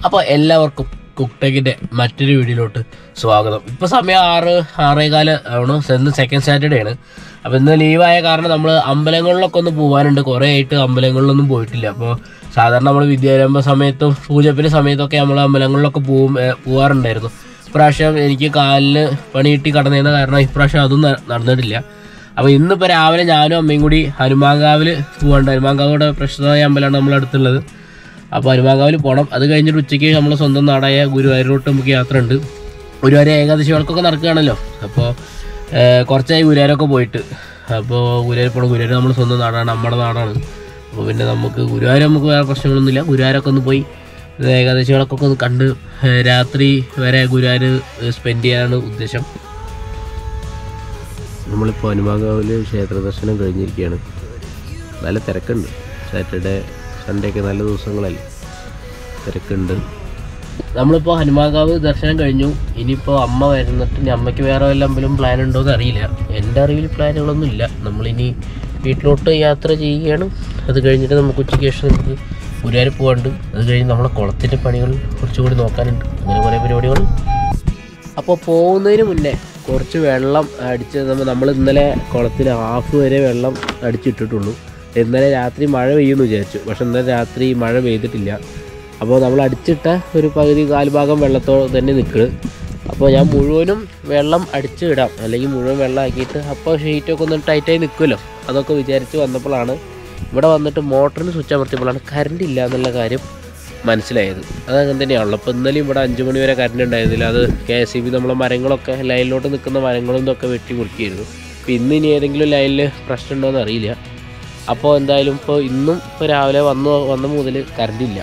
അപ്പോൾ എല്ലാവർക്കും കുക്ടെക്കിന്റെ മറ്റൊരു വീഡിയോയിലോട്ട് സ്വാഗതം ഇപ്പോൾ സമയം ആറ് ആറേകാല് ആണ് ഇന്ന് സെക്കൻഡ് സാറ്റർഡേ ആണ് അപ്പോൾ ഇന്ന് ലീവായ കാരണം നമ്മൾ അമ്പലങ്ങളിലൊക്കെ ഒന്ന് പോകാനുണ്ട് കുറേ ആയിട്ട് അമ്പലങ്ങളിലൊന്നും പോയിട്ടില്ല അപ്പോൾ സാധാരണ നമ്മൾ വിദ്യാരംഭ സമയത്തും പൂജപ്പിൻ്റെ സമയത്തൊക്കെ നമ്മൾ അമ്പലങ്ങളിലൊക്കെ പോവും ഏ, പോവാറുണ്ടായിരുന്നു ഇപ്രാവശ്യം എനിക്ക് കാലിന് പണി കിട്ടി കടന്നതിന് കാരണം ഇപ്രാവശ്യം അതും ന- നടന്നിട്ടില്ല അപ്പോൾ ഇന്നിപ്പോൾ രാവിലെ ഞാനും അമ്മയും കൂടി ഹനുമാൻകാവിൽ പോകണ്ട ഹനുമാൻകാവിടെ പ്രശസ്തമായ അമ്പലമാണ് നമ്മുടെ അടുത്തുള്ളത് അപ്പോൾ ഹനുമാൻകാവിൽ പോകണം അത് കഴിഞ്ഞിട്ട് ഉച്ചയ്ക്ക് നമ്മൾ സ്വന്തം നാടായ ഗുരുവായൂരിലോട്ട് നമുക്ക് യാത്ര ഉണ്ട് ഗുരുവായൂർ ഏകാദശി വിളക്കൊക്കെ നടക്കുകയാണല്ലോ അപ്പോൾ കുറച്ചായി ഗുരുവായൂരൊക്കെ പോയിട്ട് അപ്പോൾ ഗുരുവായൂർ പോകണം ഗുരുവായൂർ നമ്മുടെ സ്വന്തം നാടാണ് നമ്മുടെ നാടാണ് അപ്പോൾ പിന്നെ നമുക്ക് ഗുരുവായൂർ നമുക്ക് വേറെ പ്രശ്നങ്ങളൊന്നുമില്ല ഗുരുവായൂരൊക്കെ ഒന്ന് പോയി ഏകാദശി വിളക്കൊക്കെ ഒന്ന് കണ്ട് ഏഹ് രാത്രി വരെ ഗുരുവായൂർ സ്പെൻഡ് ചെയ്യാനാണ് ഉദ്ദേശം നമ്മളിപ്പോൾ ഹനുമാൻകാവിൽ ക്ഷേത്ര ദർശനം കഴിഞ്ഞിരിക്കുകയാണ് നല്ല തിരക്കുണ്ട് സാറ്റർഡേ സൺഡേ ഒക്കെ നല്ല ദിവസങ്ങളല്ലേ തിരക്കുണ്ട് നമ്മളിപ്പോൾ ഹനുമാൻകാവ് ദർശനം കഴിഞ്ഞു ഇനിയിപ്പോൾ അമ്മ വരുന്നിട്ട് ഇനി അമ്മയ്ക്ക് വേറെ വല്ല അമ്പലം പ്ലാൻ ഉണ്ടോ എന്ന് അറിയില്ല എൻ്റെ അറിവിൽ പ്ലാനുകളൊന്നും ഇല്ല നമ്മളിനി വീട്ടിലോട്ട് യാത്ര ചെയ്യുകയാണ് അത് കഴിഞ്ഞിട്ട് നമുക്ക് ഉച്ചയ്ക്ക് ശേഷം നമുക്ക് ഗുരുവായൂർ പോകാണ്ട് അത് കഴിഞ്ഞ് നമ്മളെ കുളത്തിൻ്റെ പണികൾ കുറച്ചുകൂടി നോക്കാനുണ്ട് അങ്ങനെ കുറേ പരിപാടികൾ അപ്പോൾ പോകുന്നതിന് മുന്നേ കുറച്ച് വെള്ളം അടിച്ച് നമ്മൾ നമ്മൾ ഇന്നലെ കുളത്തിൽ ഹാഫ് വരെ വെള്ളം അടിച്ചിട്ടിട്ടുള്ളൂ ഇന്നലെ രാത്രി മഴ പെയ്യുമെന്ന് വിചാരിച്ചു പക്ഷെ ഇന്നലെ രാത്രി മഴ പെയ്തിട്ടില്ല അപ്പോൾ നമ്മൾ അടിച്ചിട്ട ഒരു പകുതി കാൽഭാഗം വെള്ളത്തോ തന്നെ നിൽക്കുന്നത് അപ്പോൾ ഞാൻ മുഴുവനും വെള്ളം അടിച്ച് ഇടാം അല്ലെങ്കിൽ മുഴുവൻ വെള്ളം ആക്കിയിട്ട് അപ്പോൾ ഷീറ്റൊക്കെ ഒന്ന് ടൈറ്റായി നിൽക്കുമല്ലോ അതൊക്കെ വിചാരിച്ച് വന്നപ്പോഴാണ് ഇവിടെ വന്നിട്ട് മോട്ടറിന് സ്വിച്ച് അമർത്തിയപ്പോഴാണ് കറണ്ട് ഇല്ല എന്നുള്ള കാര്യം മനസ്സിലായത് അതങ്ങനെ തന്നെയാണല്ലോ അപ്പോൾ ഇന്നലെയും ഇവിടെ അഞ്ച് മണി വരെ കറണ്ട് ഉണ്ടായിരുന്നില്ല അത് കെ എസ് സി ബി നമ്മളെ മരങ്ങളൊക്കെ ലൈനിലോട്ട് നിൽക്കുന്ന മരങ്ങളും ഇതൊക്കെ വെട്ടി മുറിക്കുകയായിരുന്നു അപ്പോൾ ഇന്ന് ഇനി ഏതെങ്കിലും ലൈനിൽ പ്രശ്നം ഉണ്ടോ എന്ന് അറിയില്ല അപ്പോൾ എന്തായാലും ഇപ്പോൾ ഇന്നും ഇപ്പോൾ രാവിലെ വന്നു വന്ന മുതൽ കറണ്ട് ഇല്ല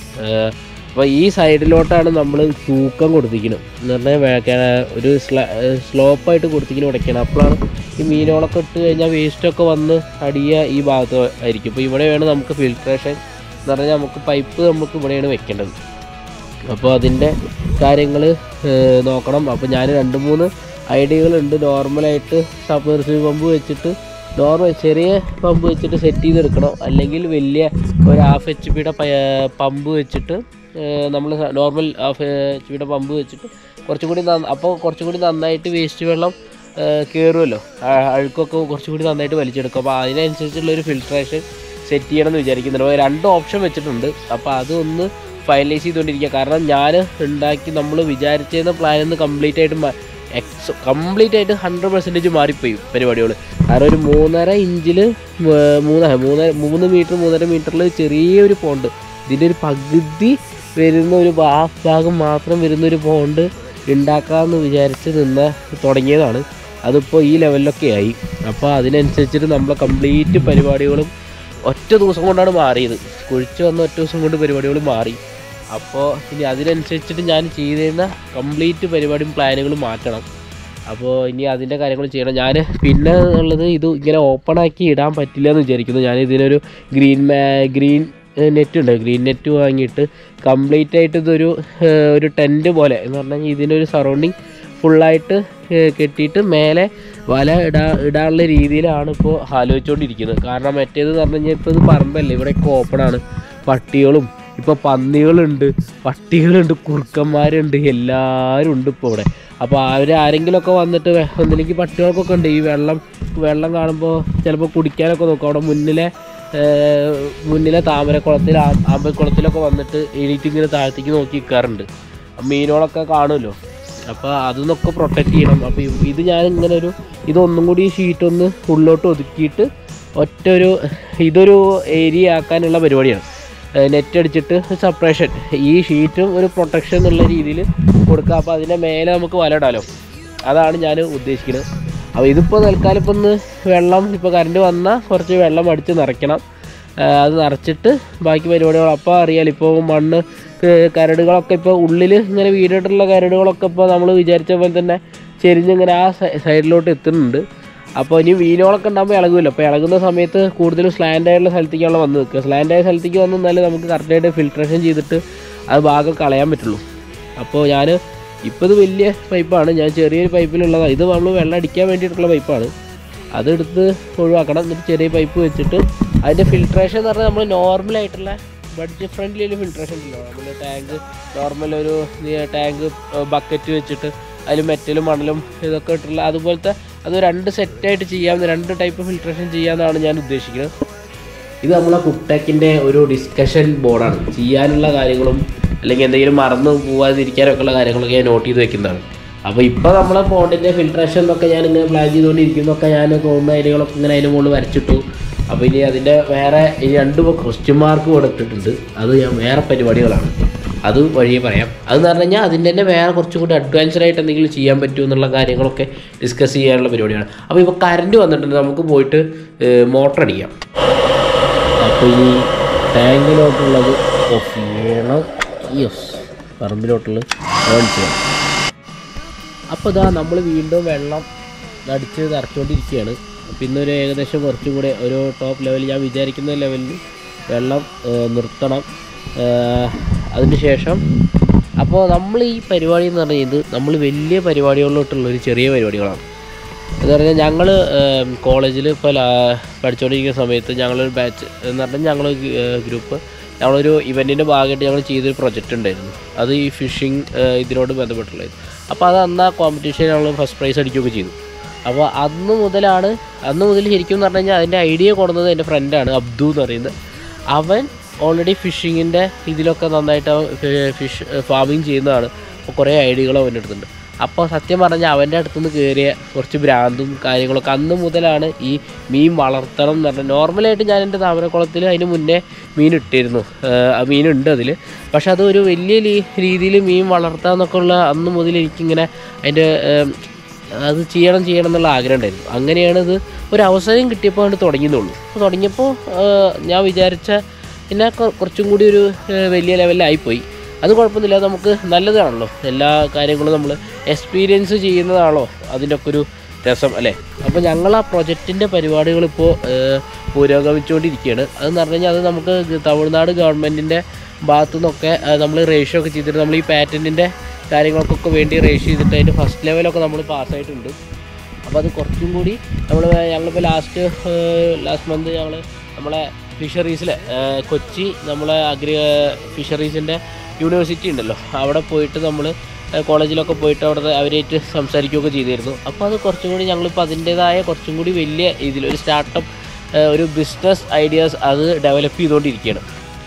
അപ്പോൾ ഈ സൈഡിലോട്ടാണ് നമ്മൾ തൂക്കം കൊടുത്തിരിക്കുന്നത് എന്ന് പറഞ്ഞാൽ വേ- കേ- ഒരു സ്ല സ്ലോപ്പായിട്ട് കൊടുത്തിങ്ങനെ ഉടയ്ക്കണം അപ്പോഴാണ് ഈ മീനുകളൊക്കെ ഇട്ട് കഴിഞ്ഞാൽ വേസ്റ്റൊക്കെ വന്ന് അടിയ ഈ ഭാഗത്ത് ആയിരിക്കും ഇപ്പോൾ ഇവിടെ വേണം നമുക്ക് ഫിൽട്രേഷൻ എന്ന് പറഞ്ഞാൽ നമുക്ക് പൈപ്പ് നമുക്ക് ഇവിടെയാണ് വെക്കേണ്ടത് അപ്പോൾ അതിൻ്റെ കാര്യങ്ങൾ നോക്കണം അപ്പോൾ ഞാൻ രണ്ട് മൂന്ന് ഐഡിയകളുണ്ട് നോർമലായിട്ട് സബ്മെർസിബിൾ പമ്പ് വെച്ചിട്ട് നോർമൽ ചെറിയ പമ്പ് വെച്ചിട്ട് സെറ്റ് ചെയ്തെടുക്കണം അല്ലെങ്കിൽ വലിയ ഒരു ഹാഫ് എച്ച് പിയുടെ പമ്പ് വെച്ചിട്ട് നമ്മൾ നോർമൽ ഹാഫ് എച്ച് പിയുടെ പമ്പ് വെച്ചിട്ട് കുറച്ചും കൂടി നന്ന അപ്പോൾ കുറച്ചും കൂടി നന്നായിട്ട് വേസ്റ്റ് വെള്ളം കയറുമല്ലോ അഴുക്കൊക്കെ കുറച്ചും കൂടി നന്നായിട്ട് വലിച്ചെടുക്കും അപ്പോൾ അതിനനുസരിച്ചുള്ള ഒരു ഫിൽട്രേഷൻ സെറ്റ് ചെയ്യണം എന്ന് വിചാരിക്കുന്നുണ്ട് അപ്പോൾ രണ്ട് ഓപ്ഷൻ വെച്ചിട്ടുണ്ട് അപ്പോൾ അതൊന്ന് ഫൈനലൈസ് ചെയ്തുകൊണ്ടിരിക്കുക കാരണം ഞാൻ ഉണ്ടാക്കി നമ്മൾ വിചാരിച്ചിരുന്ന പ്ലാൻ ഒന്ന് കംപ്ലീറ്റ് ആയിട്ട് മ- എക്സ് കംപ്ലീറ്റ് ആയിട്ട് ഹൺഡ്രഡ് പെർസെൻറ്റേജ് മാറിപ്പോയി പരിപാടികൾ കാരണം ഒരു മൂന്നര ഇഞ്ചിൽ മൂന്ന് മൂന്നര മൂന്ന് മീറ്റർ മൂന്നര മീറ്ററിൽ ചെറിയൊരു പോണ്ട് ഇതിൻ്റെ ഒരു പകുതി വരുന്ന ഒരു ഹാഫ് ഭാഗം മാത്രം വരുന്ന ഒരു പോണ്ട് ഉണ്ടാക്കാമെന്ന് വിചാരിച്ച് നിന്ന് തുടങ്ങിയതാണ് അതിപ്പോൾ ഈ ലെവലിലൊക്കെ ആയി അപ്പോൾ അതിനനുസരിച്ചിട്ട് നമ്മളെ കംപ്ലീറ്റ് പരിപാടികളും ഒറ്റ ദിവസം കൊണ്ടാണ് മാറിയത് കുഴിച്ച് വന്ന ഒറ്റ ദിവസം കൊണ്ട് പരിപാടികൾ മാറി അപ്പോൾ ഇനി അതിനനുസരിച്ചിട്ട് ഞാൻ ചെയ്തിരുന്ന കംപ്ലീറ്റ് പരിപാടിയും പ്ലാനുകളും മാറ്റണം അപ്പോൾ ഇനി അതിൻ്റെ കാര്യങ്ങൾ ചെയ്യണം ഞാൻ പിന്നെ ഉള്ളത് ഇത് ഇങ്ങനെ ഓപ്പൺ ആക്കി ഇടാൻ പറ്റില്ല എന്ന് വിചാരിക്കുന്നു ഞാൻ ഇതിനൊരു ഗ്രീൻ മാ ഗ്രീൻ നെറ്റ് ഉണ്ട് ഗ്രീൻ നെറ്റ് വാങ്ങിയിട്ട് കംപ്ലീറ്റ് ആയിട്ട് ഇതൊരു ഏഹ്, ഒരു ടെൻറ്റ് പോലെ എന്ന് പറഞ്ഞാൽ ഇതിനൊരു സറൗണ്ടിങ് ഫുള്ളായിട്ട് കെട്ടിയിട്ട് മേലെ വല ഇടാ ഇടാനുള്ള രീതിയിലാണ് ഇപ്പോൾ ആലോചിച്ചുകൊണ്ടിരിക്കുന്നത് കാരണം മറ്റേത് എന്ന് പറഞ്ഞു കഴിഞ്ഞാൽ ഇപ്പോൾ ഇത് പറമ്പല്ലേ ഇവിടെയൊക്കെ ഓപ്പണാണ് പട്ടികളും ഇപ്പോൾ പന്നികളുണ്ട് പട്ടികളുണ്ട് കുറുക്കന്മാരുണ്ട് എല്ലാവരും ഉണ്ട് ഇപ്പോൾ ഇവിടെ അപ്പോൾ അവർ ആരെങ്കിലുമൊക്കെ വന്നിട്ട് വെ- ഒന്നില്ലെങ്കിൽ പട്ടികൾക്കൊക്കെ ഉണ്ട് ഈ വെള്ളം വെള്ളം കാണുമ്പോൾ ചിലപ്പോൾ കുടിക്കാനൊക്കെ നോക്കും അവിടെ മുന്നിലെ ഏഹ്, മുന്നിലെ താമരക്കുളത്തിൽ ആ- ആമ്പൽക്കുളത്തിലൊക്കെ വന്നിട്ട് എണീറ്റ് ഇങ്ങനെ താഴത്തേക്ക് നോക്കി നിൽക്കാറുണ്ട് മീനുകളൊക്കെ കാണുമല്ലോ അപ്പോൾ അതിന്നൊക്കെ പ്രൊട്ടക്റ്റ് ചെയ്യണം അപ്പോൾ ഇത് ഞാൻ ഇങ്ങനെ ഒരു ഇതൊന്നും കൂടി ഈ ഷീറ്റ് ഒന്ന് ഉള്ളോട്ട് ഒതുക്കിയിട്ട് ഒറ്റ ഒരു ഇതൊരു ഏരിയ ആക്കാനുള്ള പരിപാടിയാണ് നെറ്റ് അടിച്ചിട്ട് സെപ്പറേഷൻ ഈ ഷീറ്റും ഒരു പ്രൊട്ടക്ഷൻ എന്നുള്ള രീതിയിൽ കൊടുക്കുക അപ്പോൾ അതിൻ്റെ മേലെ നമുക്ക് വല ഇടാലോ അതാണ് ഞാൻ ഉദ്ദേശിക്കുന്നത് അപ്പോൾ ഇതിപ്പോൾ തൽക്കാലം ഇപ്പം ഒന്ന് വെള്ളം ഇപ്പോൾ കറണ്ട് വന്നാൽ കുറച്ച് വെള്ളം അടിച്ച് നിറയ്ക്കണം ആ, അത് നിറച്ചിട്ട് ബാക്കി പരിപാടികൾ അപ്പോൾ അറിയാലോ ഇപ്പോൾ മണ്ണ് ക- കരടുകളൊക്കെ ഇപ്പോൾ ഉള്ളിൽ ഇങ്ങനെ വീടിട്ടുള്ള കരടുകളൊക്കെ ഇപ്പോൾ നമ്മൾ വിചാരിച്ച പോലെ തന്നെ ചെരിഞ്ഞിങ്ങനെ ആ സൈ- സൈഡിലോട്ട് എത്തുന്നുണ്ട് അപ്പോൾ ഇനി വീനുകളൊക്കെ ഉണ്ടാകുമ്പോൾ ഇളകുമല്ലോ അപ്പോൾ ഇളകുന്ന സമയത്ത് കൂടുതലും സ്ലാൻഡ് ആയിട്ടുള്ള സ്ഥലത്തേക്കാണല്ലോ വന്ന് നിൽക്കുക സ്ലാൻഡ് ആയ സ്ഥലത്തേക്ക് വന്ന് നിന്നാലേ നമുക്ക് കറക്റ്റായിട്ട് ഫിൽട്രേഷൻ ചെയ്തിട്ട് അത് ഭാഗം കളയാൻ പറ്റുള്ളൂ അപ്പോൾ ഞാൻ ഇപ്പോൾ ഇത് വലിയ പൈപ്പാണ് ഞാൻ ചെറിയൊരു പൈപ്പിലുള്ളതാണ് ഇത് നമ്മൾ വെള്ളം അടിക്കാൻ വേണ്ടിയിട്ടുള്ള പൈപ്പാണ് അതെടുത്ത് ഒഴിവാക്കണം എന്നിട്ട് ചെറിയ പൈപ്പ് വെച്ചിട്ട് അതിൻ്റെ ഫിൽട്രേഷൻ എന്ന് പറഞ്ഞാൽ നമ്മൾ നോർമലായിട്ടുള്ള ബഡ്ജറ്റ് ഫ്രണ്ട്ലി ഒരു ഫിൽട്രേഷൻ ഉണ്ടല്ലോ നമ്മൾ ടാങ്ക് നോർമൽ ഒരു ടാങ്ക് ബക്കറ്റ് വെച്ചിട്ട് അതിൽ മെറ്റലും മണലും ഇതൊക്കെ ഇട്ടുള്ള അതുപോലത്തെ അത് രണ്ട് സെറ്റായിട്ട് ചെയ്യാവുന്ന രണ്ട് ടൈപ്പ് ഫിൽട്രേഷൻ ചെയ്യാമെന്നാണ് ഞാൻ ഉദ്ദേശിക്കുന്നത് ഇത് നമ്മളെ കുക്ടെക്കിൻ്റെ ഒരു ഡിസ്കഷൻ ബോർഡാണ് ചെയ്യാനുള്ള കാര്യങ്ങളും അല്ലെങ്കിൽ എന്തെങ്കിലും മറന്നു പോവാതിരിക്കാനൊക്കെ ഉള്ള കാര്യങ്ങളൊക്കെ ഞാൻ നോട്ട് ചെയ്ത് വെക്കുന്നതാണ് അപ്പോൾ ഇപ്പോൾ നമ്മളെ ഫോണിൻ്റെ ഫിൽട്രേഷൻ എന്നൊക്കെ ഞാൻ ഇങ്ങനെ പ്ലാൻ ചെയ്തുകൊണ്ടിരിക്കുന്നതൊക്കെ ഞാൻ തോന്നുന്ന ഐഡിയകളൊക്കെ ഇങ്ങനെ അതിന് മുകളിൽ വരച്ചിട്ടു അപ്പോൾ ഇനി അതിൻ്റെ വേറെ ഇനി രണ്ട് ക്വസ്റ്റ്യൻ മാർക്ക് കൊടുത്തിട്ടുണ്ട് അത് ഞാൻ വേറെ പരിപാടികളാണ് അത് വഴിയെ പറയാം അതെന്ന് പറഞ്ഞു കഴിഞ്ഞാൽ അതിൻ്റെ തന്നെ വേറെ കുറച്ചും കൂടി അഡ്വാൻസ്ഡ് ആയിട്ട് എന്തെങ്കിലും ചെയ്യാൻ പറ്റുമോ എന്നുള്ള കാര്യങ്ങളൊക്കെ ഡിസ്കസ് ചെയ്യാനുള്ള പരിപാടിയാണ് അപ്പോൾ ഇപ്പോൾ കറണ്ട് വന്നിട്ടുണ്ട് നമുക്ക് പോയിട്ട് മോട്ടർ അടിക്കാം അപ്പോൾ ഈ ടാങ്കിലോട്ടുള്ളത് ഓഫ് ചെയ്യണം യെസ് പറമ്പിലോട്ടുള്ളത് ഓൺ ചെയ്യണം അപ്പോൾ ഇതാ നമ്മൾ വീണ്ടും വെള്ളം അടിച്ച് നിറച്ചുകൊണ്ടിരിക്കുകയാണ് അപ്പോൾ ഇന്നൊരു ഏകദേശം കുറച്ചും കൂടെ ഒരു ടോപ്പ് ലെവൽ ഞാൻ വിചാരിക്കുന്ന ലെവലിൽ വെള്ളം ഏഹ്, നിർത്തണം അതിന് ശേഷം അപ്പോൾ നമ്മൾ ഈ പരിപാടി എന്ന് പറഞ്ഞാൽ ഇത് നമ്മൾ വലിയ പരിപാടികളിലോട്ടുള്ള ഒരു ചെറിയ പരിപാടികളാണ് എന്ന് പറഞ്ഞാൽ ഞങ്ങൾ കോളേജിൽ ഇപ്പോൾ പഠിച്ചുകൊണ്ടിരിക്കുന്ന സമയത്ത് ഞങ്ങളൊരു ബാച്ച് എന്ന് പറഞ്ഞാൽ ഞങ്ങൾ ഗ്രൂപ്പ് ഞങ്ങളൊരു ഇവൻറ്റിൻ്റെ ഭാഗമായിട്ട് ഞങ്ങൾ ചെയ്തൊരു പ്രൊജക്റ്റ് ഉണ്ടായിരുന്നു അത് ഈ ഫിഷിംഗ് ഇതിനോട് ബന്ധപ്പെട്ടുള്ളത് അപ്പോൾ അത് അന്ന് ആ കോമ്പറ്റീഷൻ ഞങ്ങൾ ഫസ്റ്റ് പ്രൈസ് അടിക്കുകയൊക്കെ ചെയ്തു അപ്പോൾ അന്ന് മുതലാണ് അന്ന് മുതൽ ശരിക്കും എന്ന് പറഞ്ഞു കഴിഞ്ഞാൽ അതിൻ്റെ ഐഡിയ കൊടുക്കുന്നത് എൻ്റെ ഫ്രണ്ടാണ് അബ്ദു എന്ന് പറയുന്നത് അവൻ ഓൾറെഡി ഫിഷിങ്ങിൻ്റെ ഇതിലൊക്കെ നന്നായിട്ട് ഫിഷ് ഫാമിങ് ചെയ്യുന്നതാണ് അപ്പോൾ കുറേ ഐഡിയകൾ അവൻ്റെ അടുത്തുണ്ട് അപ്പോൾ സത്യം പറഞ്ഞാൽ അവൻ്റെ അടുത്തുനിന്ന് കയറിയ കുറച്ച് ഭ്രാന്തും കാര്യങ്ങളൊക്കെ അന്ന് മുതലാണ് ഈ മീൻ വളർത്തണം എന്ന് പറഞ്ഞാൽ നോർമലായിട്ട് ഞാൻ എൻ്റെ താമരക്കുളത്തിൽ അതിന് മുന്നേ മീൻ ഇട്ടിരുന്നു ഏഹ് ആ മീനുണ്ട് അതിൽ പക്ഷെ അത് ഒരു വലിയ രീതിയിൽ മീൻ വളർത്താമെന്നൊക്കെ ഉള്ള അന്ന് മുതൽ എനിക്കിങ്ങനെ അതിൻ്റെ ഏഹ്, അത് ചെയ്യണം ചെയ്യണം എന്നുള്ള ആഗ്രഹം ഉണ്ടായിരുന്നു അങ്ങനെയാണ് ഇത് ഒരു അവസരം കിട്ടിയപ്പോൾ അത് തുടങ്ങിയെന്നുള്ളൂ അപ്പോൾ തുടങ്ങിയപ്പോൾ ഏഹ്, ഞാൻ വിചാരിച്ച പിന്നെ കൊ- കുറച്ചും കൂടി ഒരു ഏഹ്, വലിയ ലെവലിലായിപ്പോയി അത് കുഴപ്പമൊന്നുമില്ല നമുക്ക് നല്ലതാണല്ലോ എല്ലാ കാര്യങ്ങളും നമ്മൾ എക്സ്പീരിയൻസ് ചെയ്യുന്നതാണല്ലോ അതിൻ്റെ ഒക്കെ ഒരു രസം അല്ലേ അപ്പോൾ ഞങ്ങൾ ആ പ്രൊജക്റ്റിൻ്റെ പരിപാടികൾ ഇപ്പോൾ പുരോഗമിച്ചുകൊണ്ടിരിക്കുകയാണ് അതെന്ന് പറഞ്ഞു കഴിഞ്ഞാൽ അത് നമുക്ക് തമിഴ്നാട് ഗവൺമെൻറ്റിൻ്റെ ഭാഗത്തു നിന്നൊക്കെ നമ്മൾ റേഷ്യോ ഒക്കെ ചെയ്തിട്ട് നമ്മൾ ഈ പാറ്റൻറ്റിൻ്റെ കാര്യങ്ങൾക്കൊക്കെ വേണ്ടി റേഷ്യോ ചെയ്തിട്ട് അതിൻ്റെ ഫസ്റ്റ് ലെവലൊക്കെ നമ്മൾ പാസ്സായിട്ടുണ്ട് അപ്പോൾ അത് കുറച്ചും കൂടി നമ്മൾ ഞങ്ങളിപ്പോൾ ലാസ്റ്റ് ലാസ്റ്റ് മന്ത് ഞങ്ങൾ നമ്മളെ ഫിഷറീസിൽ കൊച്ചി നമ്മളെ അഗ്രി ഫിഷറീസിൻ്റെ യൂണിവേഴ്സിറ്റി ഉണ്ടല്ലോ അവിടെ പോയിട്ട് നമ്മൾ കോളേജിലൊക്കെ പോയിട്ട് അവിടെ അവരായിട്ട് സംസാരിക്കുകയൊക്കെ ചെയ്തിരുന്നു അപ്പോൾ അത് കുറച്ചും കൂടി ഞങ്ങളിപ്പോൾ അതിൻ്റേതായ കുറച്ചും കൂടി വലിയ ഇതിൽ ഒരു സ്റ്റാർട്ടപ്പ് ഒരു ബിസിനസ് ഐഡിയാസ് അത് ഡെവലപ്പ് ചെയ്തുകൊണ്ടിരിക്കുകയാണ്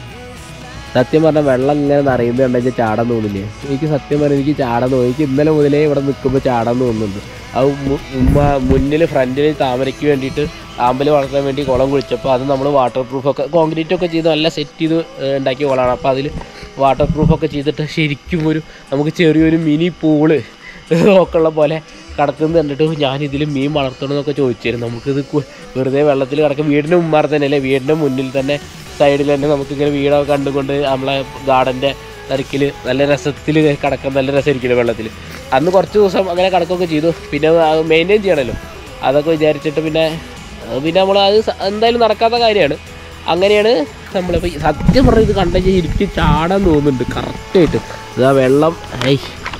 സത്യം പറഞ്ഞാൽ വെള്ളം ഇങ്ങനെ നിറയുന്നത് കണ്ടെങ്കിൽ ചാടാൻ തോന്നില്ലേ എനിക്ക് സത്യം പറഞ്ഞാൽ എനിക്ക് ചാടാൻ തോന്നി എനിക്ക് ഇന്നലെ മുതലേ ഇവിടെ നിൽക്കുമ്പോൾ ചാടാൻ തോന്നുന്നുണ്ട് അത് മു- ഉമ്മ മുന്നിൽ ഫ്രണ്ടിൽ താമരയ്ക്ക് വേണ്ടിയിട്ട് ആമ്പൽ വളർത്താൻ വേണ്ടി കുളം കുഴിച്ചപ്പോൾ അത് നമ്മൾ വാട്ടർ പ്രൂഫൊക്കെ കോൺക്രീറ്റ് ഒക്കെ ചെയ്ത് നല്ല സെറ്റ് ചെയ്ത് ഏഹ്, ഉണ്ടാക്കിയ കുളമാണ് അപ്പോൾ അതിൽ വാട്ടർ പ്രൂഫൊക്കെ ചെയ്തിട്ട് ശരിക്കും ഒരു നമുക്ക് ചെറിയൊരു മിനി പൂള് ഒക്കെ ഉള്ള പോലെ കിടക്കുന്നത് കണ്ടിട്ട് ഞാൻ ഇതിൽ മീൻ വളർത്തണമെന്നൊക്കെ ചോദിച്ചിരുന്നു നമുക്കിത് കു- വെറുതെ വെള്ളത്തിൽ കിടക്കും വീടിൻ്റെ മുമ്പാർ തന്നെ അല്ലേ വീടിൻ്റെ മുന്നിൽ തന്നെ സൈഡിൽ തന്നെ നമുക്കിങ്ങനെ വീടൊക്കെ കണ്ടുകൊണ്ട് നമ്മളെ ഗാർഡൻ്റെ നടുക്കിൽ നല്ല രസത്തിൽ കിടക്കാൻ നല്ല രസമായിരിക്കില്ല വെള്ളത്തിൽ അന്ന് കുറച്ച് ദിവസം അങ്ങനെ കിടക്കുകയൊക്കെ ചെയ്തു പിന്നെ അത് മെയിൻറ്റെയിൻ ചെയ്യണമല്ലോ അതൊക്കെ വിചാരിച്ചിട്ട് പിന്നെ അത് പിന്നെ നമ്മൾ അത് സ- എന്തായാലും നടക്കാത്ത കാര്യമാണ് അങ്ങനെയാണ് നമ്മളിപ്പോൾ ഈ സത്യം പറഞ്ഞ ഇത് കണ്ടു കഴിഞ്ഞാൽ എനിക്ക് ചാടാൻ തോന്നുന്നുണ്ട് കറക്റ്റായിട്ട് ഇതാ വെള്ളം ഐ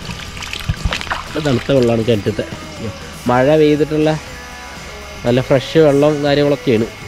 ഇത് തണുത്ത വെള്ളമാണ് കിണറ്റത്തെ മഴ പെയ്തിട്ടുള്ള നല്ല ഫ്രഷ് വെള്ളം കാര്യങ്ങളൊക്കെയാണ്